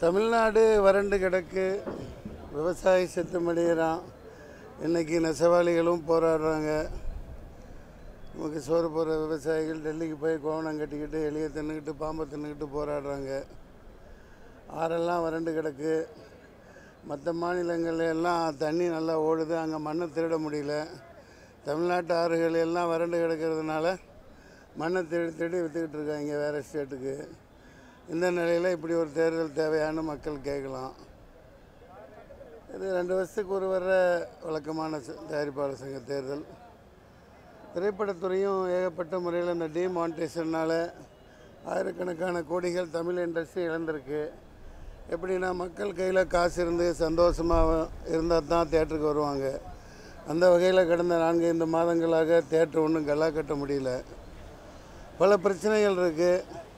தமிழ்நாடு வறண்டு கிடக்கு விவசாயி செத்து மடியிறான் இன்னைக்கு நெசவாளிகளும் போராடுறாங்க நமக்கு சோறு போடுற விவசாயிகள் டெல்லிக்கு போய் கோவணம் கட்டிக்கிட்டு எலியை தின்னுக்கிட்டு பாம்பை தின்னுக்கிட்டு போராடுறாங்க ஆறெல்லாம் வறண்டு கிடக்கு மற்ற மாநிலங்கள்ல எல்லாம் தண்ணி நல்லா ஓடுது அங்கே மண்ணை திருட முடியல தமிழ்நாட்டு ஆறுகள் எல்லாம் வறண்டு கிடக்கிறதுனால மண்ணை திருடி திருடி விற்றுக்கிட்டு இருக்காங்க வேறு ஸ்டேட்டுக்கு இந்த நிலையில் இப்படி ஒரு தேர்தல் தேவையான்னு மக்கள் கேட்கலாம் இது ரெண்டு வருஷத்துக்கு ஒரு வர்ற வழக்கமான ச- தயாரிப்பாளர் சங்க தேர்தல் திரைப்படத்துறையும் ஏகப்பட்ட முறையில் இந்த டிமானிட்டேஷனால் ஆயிரக்கணக்கான கோடிகள் தமிழ் இண்டஸ்ட்ரி இழந்திருக்கு எப்படின்னா மக்கள் கையில் காசு இருந்து சந்தோஷமாக இருந்தால் தான் தேட்டருக்கு வருவாங்க அந்த வகையில் கடந்த நான்கு ஐந்து மாதங்களாக தேட்டர் ஒன்றும் கல்லா கட்ட முடியல பல பிரச்சனைகள் இருக்குது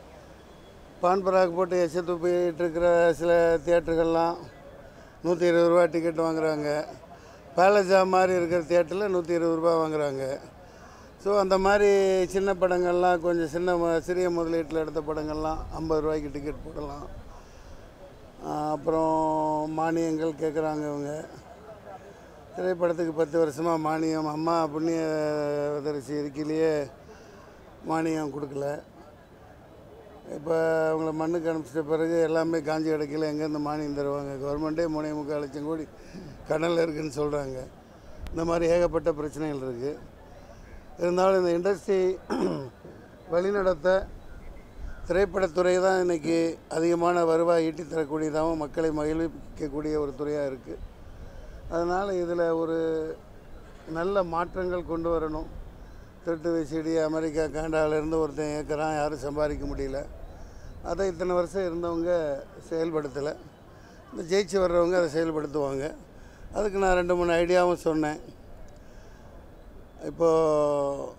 பான் பராக் போட்டு எச்ச துப்பிட்டு இருக்கிற சில தியேட்டர்கள்லாம் நூற்றி இருபது ரூபா டிக்கெட் வாங்குறாங்க பேலஜா மாதிரி இருக்கிற தியேட்டரில் நூற்றி இருபது ரூபா வாங்குறாங்க ஸோ அந்த மாதிரி சின்ன படங்கள்லாம் கொஞ்சம் சின்ன ம- சிறிய முதலீட்டில் எடுத்த படங்கள்லாம் ஐம்பது ரூபாய்க்கு டிக்கெட் போடலாம் ஆஹ் அப்புறம் மானியங்கள் கேட்குறாங்க இவங்க திரைப்படத்துக்கு பத்து வருஷமாக மானியம் அம்மா புண்ணிய தரிசி இருக்கையிலேயே மானியம் கொடுக்கல இப்போ அவங்கள மண்ணுக்கு அனுப்பிச்சிட்ட பிறகு எல்லாமே காஞ்சி கிடக்கல எங்கேருந்து மானியம் தருவாங்க கவர்மெண்ட்டே மூணே முக்கால் லட்சம் கோடி கடனில் இருக்குன்னு சொல்கிறாங்க இந்த மாதிரி ஏகப்பட்ட பிரச்சனைகள் இருக்குது இருந்தாலும் இந்த இண்டஸ்ட்ரி வழிநடத்த திரைப்படத்துறை தான் இன்றைக்கி அதிகமான வருவாய் ஈட்டி தரக்கூடியதாகவும் மக்களை மகிழ்விக்கக்கூடிய ஒரு துறையாக இருக்குது அதனால் இதில் ஒரு நல்ல மாற்றங்கள் கொண்டு வரணும் திருட்டு விசிடி அமெரிக்கா கனடாவிலேருந்து ஒருத்தன் ஏற்கிறான் யாரும் சம்பாதிக்க முடியல அதை இத்தனை வருஷம் இருந்தவங்க செயல்படுத்தலை இந்த ஜெயிச்சு வர்றவங்க அதை செயல்படுத்துவாங்க அதுக்கு நான் ரெண்டு மூணு ஐடியாவும் சொன்னேன் இப்போது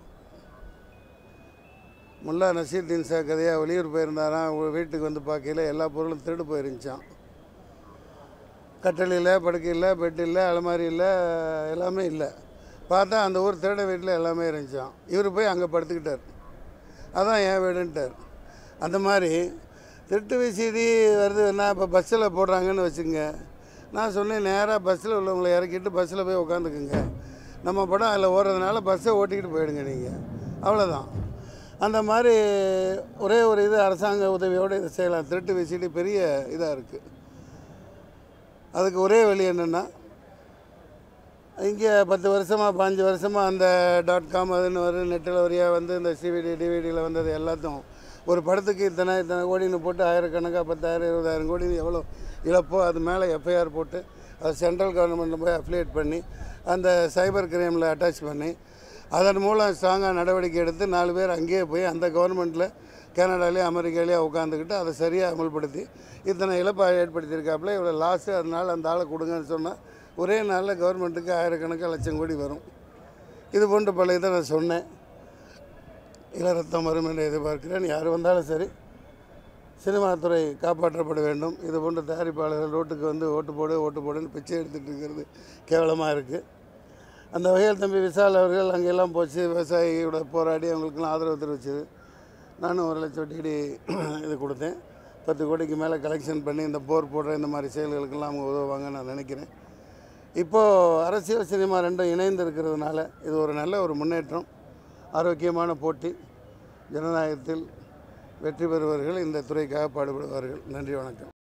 முல்லா நசீர்தீன் சா கதையாக வெளியூர் போயிருந்தாராம் அவங்க வீட்டுக்கு வந்து பார்க்கையில எல்லா பொருளும் திருடு போயிருந்துச்சான் கட்டல் இல்லை படுக்கை இல்லை பெட் இல்லை அலமாரி இல்லை எல்லாமே இல்லை பார்த்தா அந்த ஊர் திருட வீட்டில் எல்லாமே இருந்துச்சான் இவர் போய் அங்கே படுத்துக்கிட்டார் அதான் என் வீடுன்ட்டார் அந்த மாதிரி திருட்டு விசிடி வருதுன்னா இப்போ பஸ்ஸில் போடுறாங்கன்னு வச்சுங்க நான் சொன்னேன் நேராக பஸ்ஸில் உள்ளவங்களை இறக்கிட்டு பஸ்ஸில் போய் உட்காந்துக்குங்க நம்ம படம் அதில் ஓடுறதுனால பஸ்ஸை ஓட்டிக்கிட்டு போயிடுங்க நீங்கள் அவ்வளோதான் அந்த மாதிரி ஒரே ஒரு இது அரசாங்க உதவியோடு இதை செய்யலாம் திருட்டு விசிடி பெரிய இதாக இருக்குது அதுக்கு ஒரே வழி என்னென்னா இங்கே பத்து வருஷமாக பாஞ்சு வருஷமாக அந்த டாட் காம் அதுன்னு வரும் நெட்டில் வழியாக வந்து இந்த சிவிடி டிவிடியில் வந்தது எல்லாத்தையும் ஒரு படத்துக்கு இத்தனை இத்தனை கோடின்னு போட்டு ஆயிரக்கணக்காக பத்தாயிரம் இருபதாயிரம் கோடி எவ்வளோ இழப்போ அது மேலே எஃப்ஐஆர் போட்டு அது சென்ட்ரல் கவர்மெண்ட்டில் போய் அஃபிலியேட் பண்ணி அந்த சைபர் கிரைமில் அட்டாச் பண்ணி அதன் மூலம் ஸ்ட்ராங்காக நடவடிக்கை எடுத்து நாலு பேர் அங்கேயே போய் அந்த கவர்மெண்ட்டில் கனடாலேயே அமெரிக்காலேயே உட்காந்துக்கிட்டு அதை சரியாக அமல்படுத்தி இத்தனை இழப்பை ஏற்படுத்தியிருக்காப்புல இவ்வளோ லாஸு அதனால் அந்த ஆளை கொடுங்கன்னு சொன்னால் ஒரே நாளில் கவர்மெண்ட்டுக்கு ஆயிரக்கணக்கான லட்சம் கோடி வரும் இது போன்ற பல இதை நான் சொன்னேன் இளரத்தம் வரும் என்று எதிர்பார்க்கிறேன் யார் வந்தாலும் சரி சினிமாத்துறை காப்பாற்றப்பட வேண்டும் இது போன்ற தயாரிப்பாளர்கள் ரோட்டுக்கு வந்து ஓட்டு போடு ஓட்டு போடுன்னு பிச்சை எடுத்துகிட்டு இருக்கிறது கேவலமாக இருக்குது அந்த வகையில் தம்பி விசால் அவர்கள் அங்கெல்லாம் போச்சு விவசாயியோட போராடி அவங்களுக்கெல்லாம் ஆதரவு தெரிவிச்சது நானும் ஒரு லட்சம் டிடி இது கொடுத்தேன் பத்து கோடிக்கு மேலே கலெக்ஷன் பண்ணி இந்த போர் போடுற இந்த மாதிரி செயல்களுக்கெல்லாம் அவங்க உதவுவாங்கன்னு நான் நினைக்கிறேன் இப்போது அரசியல் சினிமா ரெண்டும் இணைந்து இருக்கிறதுனால இது ஒரு நல்ல ஒரு முன்னேற்றம் ஆரோக்கியமான போட்டி ஜனநாயகத்தில் வெற்றி பெறுவர்கள் இந்த துறைக்காக பாடுபடுவார்கள் நன்றி வணக்கம்